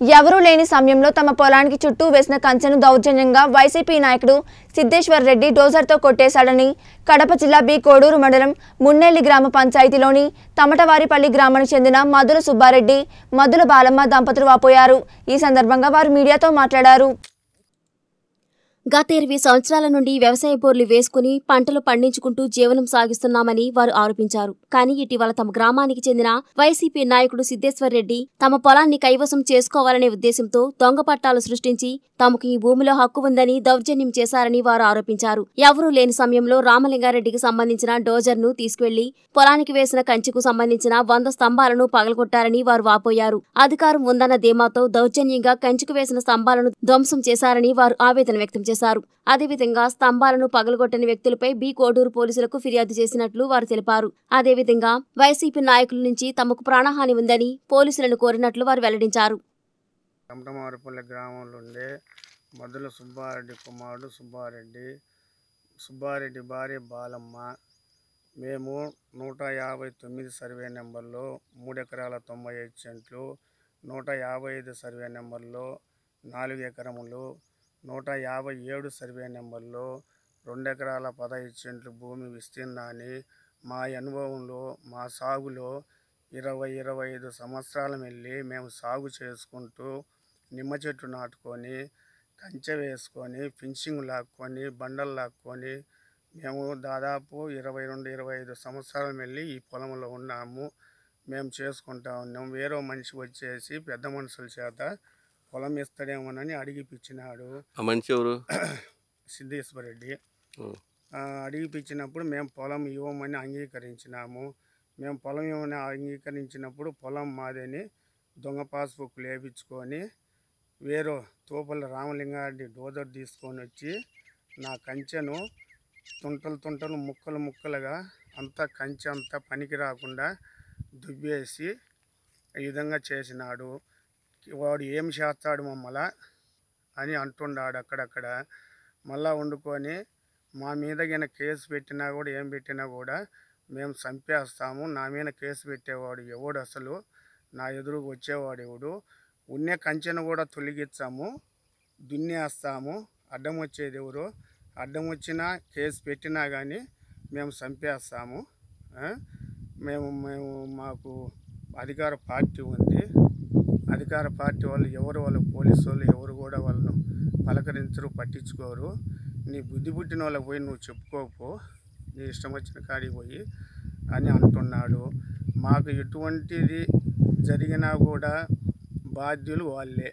ఎవరూ లేని సమయంలో తమ పొలానికి చుట్టూ వేసిన కంచెను దౌర్జన్యంగా వైసీపీ నాయకుడు సిద్ధేశ్వర్ రెడ్డి డోజర్తో కొట్టేశాడని కడప జిల్లా బి కోడూరు మండలం మున్నెల్లి గ్రామ పంచాయతీలోని తమటవారిపల్లి గ్రామానికి చెందిన మధుల సుబ్బారెడ్డి మధుల బాలమ్మ దంపతులు వాపోయారు ఈ సందర్భంగా వారు మీడియాతో మాట్లాడారు గత ఇరవై సంవత్సరాల నుండి వ్యవసాయ బోర్లు వేసుకుని పంటలు పండించుకుంటూ జీవనం సాగిస్తున్నామని వారు ఆరోపించారు కానీ ఇటీవల తమ గ్రామానికి చెందిన వైసీపీ నాయకుడు సిద్ధేశ్వర్ రెడ్డి తమ పొలాన్ని కైవసం చేసుకోవాలనే ఉద్దేశంతో దొంగ పట్టాలు సృష్టించి తమకు ఈ భూమిలో హక్కు ఉందని దౌర్జన్యం చేశారని వారు ఆరోపించారు ఎవరూ లేని సమయంలో రామలింగారెడ్డికి సంబంధించిన డోజర్ను తీసుకువెళ్లి పొలానికి వేసిన కంచెకు సంబంధించిన వంద స్తంభాలను పగలగొట్టారని వారు వాపోయారు అధికారం ఉందన్న ధీమాతో దౌర్జన్యంగా కంచెకు వేసిన స్తంభాలను ధ్వంసం చేశారని వారు ఆవేదన వ్యక్తం చేశారు అదేవిధంగా స్తంభాలను పగలగొట్టని వ్యక్తులపై బి కోడూరు పోలీసులకు ఫిర్యాదు చేసినట్లు వారు తెలిపారు అదేవిధంగా వైసీపీ నాయకుల నుంచి తమకు ప్రాణహాని ఉందని పోలీసులను కోరినట్లు వారు వెల్లడించారు కమటమారిపల్లి గ్రామంలో ఉండే మధుల సుబ్బారెడ్డి కుమారుడు సుబ్బారెడ్డి సుబ్బారెడ్డి భార్య బాలమ్మ మేము నూట యాభై తొమ్మిది సర్వే నెంబర్లో మూడు ఎకరాల తొంభై ఐదు సెంట్లు నూట యాభై ఐదు సర్వే నెంబర్లో నాలుగు ఎకరములు నూట యాభై ఏడు సర్వే నెంబర్లో రెండు ఎకరాల పదహైదు సెంట్లు భూమి విస్తీర్ణాన్ని మా అనుభవంలో మా సాగులో ఇరవై ఇరవై ఐదు సంవత్సరాల వెళ్ళి మేము సాగు చేసుకుంటూ నిమ్మ చెట్టు నాటుకొని కంచె వేసుకొని ఫిన్సింగ్ లాక్కొని బండలు లాక్కొని మేము దాదాపు ఇరవై రెండు ఇరవై ఐదు సంవత్సరాలు వెళ్ళి ఈ పొలంలో ఉన్నాము మేము చేసుకుంటా ఉన్నాం వేరే మనిషి వచ్చేసి పెద్ద మనుషుల చేత పొలం ఇస్తాడేమోనని అడిగిపించినాడు ఆ మనిషి ఎవరు సిద్ధేశ్వర రెడ్డి ఉం. ఆ, అడిగిపించినప్పుడు మేము పొలం ఇవ్వమని అంగీకరించినాము మేము పొలం ఇవ్వమని అంగీకరించినప్పుడు పొలం మాదని దొంగ పాస్బుక్ లేపించుకొని వేరే తోపల రామలింగారెడ్డి డోజర్ తీసుకొని వచ్చి నా కంచెను తుంటలు తుంటలు ముక్కలు ముక్కలుగా అంతా కంచె అంతా పనికి రాకుండా దుబ్బేసి ఈ విధంగా చేసినాడు వాడు ఏం చేస్తాడు మమ్మల అని అంటున్నాడు అక్కడక్కడ మళ్ళా వండుకొని మా మీద గిన కేసు పెట్టినా కూడా ఏం పెట్టినా కూడా మేము చంపేస్తాము నా మీద కేసు పెట్టేవాడు ఎవడు అసలు నా ఎదురుకు వచ్చేవాడు ఎవడు ఉన్నే కంచెను కూడా తొలగించాము దున్నేస్తాము అడ్డం వచ్చేది ఎవరు అడ్డం వచ్చినా కేసు పెట్టినా కానీ మేము చంపేస్తాము ఆ? మేము మేము మాకు అధికార పార్టీ ఉంది అధికార పార్టీ వాళ్ళు ఎవరు వాళ్ళు పోలీసు వాళ్ళు ఎవరు కూడా వాళ్ళను పలకరించరు పట్టించుకోరు నీ బుద్ధి పుట్టిన వాళ్ళకి పోయి నువ్వు చెప్పుకోకు నీ ఇష్టం వచ్చిన కాడికి పోయి అని అంటున్నాడు మాకు ఎటువంటిది జరిగినా కూడా బాధ్యులు వాళ్ళే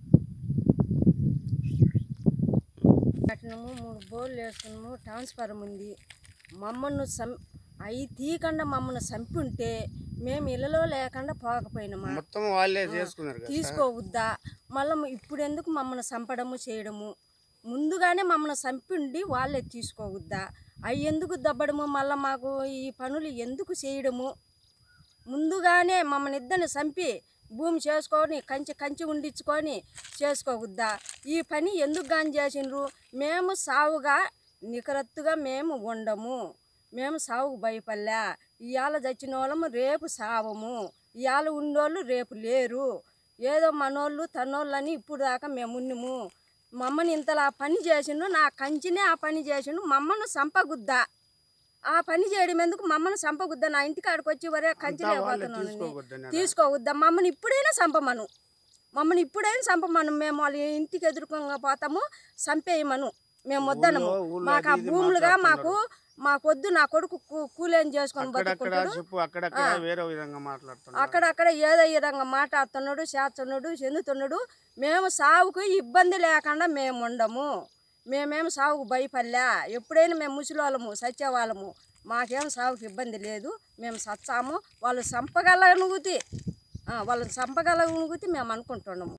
కట్టినము మూడు బోర్లు వేసుకున్నాము ట్రాన్స్ఫారం ఉంది మమ్మల్ని సం అవి తీయకుండా మమ్మల్ని చంపుంటే మేము ఇళ్ళలో లేకుండా పోకపోయినామా మొత్తం వాళ్ళే చేసుకున్నారు కదా సార్. తీసుకోవద్దా మళ్ళీ ఇప్పుడు ఎందుకు మమ్మల్ని చంపడము చేయడము ముందుగానే మమ్మల్ని చంపిండి వాళ్ళే తీసుకోవద్దా అవి ఎందుకు దబ్బడము మళ్ళీ మాకు ఈ పనులు ఎందుకు చేయడము ముందుగానే మమ్మల్ని ఇద్దరిని చంపి భూమి చేసుకొని కంచె కంచె ఉండించుకొని చేసుకోవద్దా ఈ పని ఎందుకు కానీ చేసిండ్రు మేము సావుగా నికరత్తుగా మేము ఉండము మేము సావుకు భయపడలే ఇవాళ చచ్చిన వాళ్ళము రేపు సావము ఇవాళ ఉండోళ్ళు రేపు లేరు ఏదో మనోళ్ళు తన్నోళ్ళని ఇప్పుడు దాకా మేము ఉన్నము మమ్మల్ని ఇంతలా పని చేసిండు నా కంచినే ఆ పని చేసిండు మమ్మల్ని చంపగుద్దా ఆ పని చేయడం ఎందుకు మమ్మల్ని చంపగుద్దా నా ఇంటికి ఆడికి వచ్చి వరే కంచి అంతా వాళ్ళే లేకపోతున్నాను తీసుకోవద్దని తీసుకోవద్దా మమ్మల్ని ఇప్పుడైనా చంపమను మమ్మల్ని ఇప్పుడైనా చంపమను మేము వాళ్ళ ఇంటికి ఎదుర్కొంగా పోతాము చంపేయమను మేము వద్దనము ఊళ్ళో- ఊళ్ళో మాకు ఆ అది ఇది భూములుగా మాకు మాట్లాడుతున్నారు. మాకొద్దు నా కొడుకు కూ- కూలేని చేసుకొని అక్కడక్కడ బతుకుంటాడు చెప్పు అక్కడక్కడ ఆ. వేరే విధంగా మాట్లాడుతున్నారు అక్కడక్కడ ఏదో ఈ విధంగా మాట్లాడుతున్నాడు చేస్తున్నాడు చెందుతున్నాడు మేము సావుకు ఇబ్బంది లేకుండా మేము ఉండము మేమేం సావుకు భయపడలే ఎప్పుడైనా మేము ముసలోళ్ళము సచ్చేవాళ్ళము మాకేం సావుకు ఇబ్బంది లేదు మేము సచ్చాము వాళ్ళు చంపగలనుగుతి వాళ్ళని చంపగలనుగుతి మేము అనుకుంటున్నాము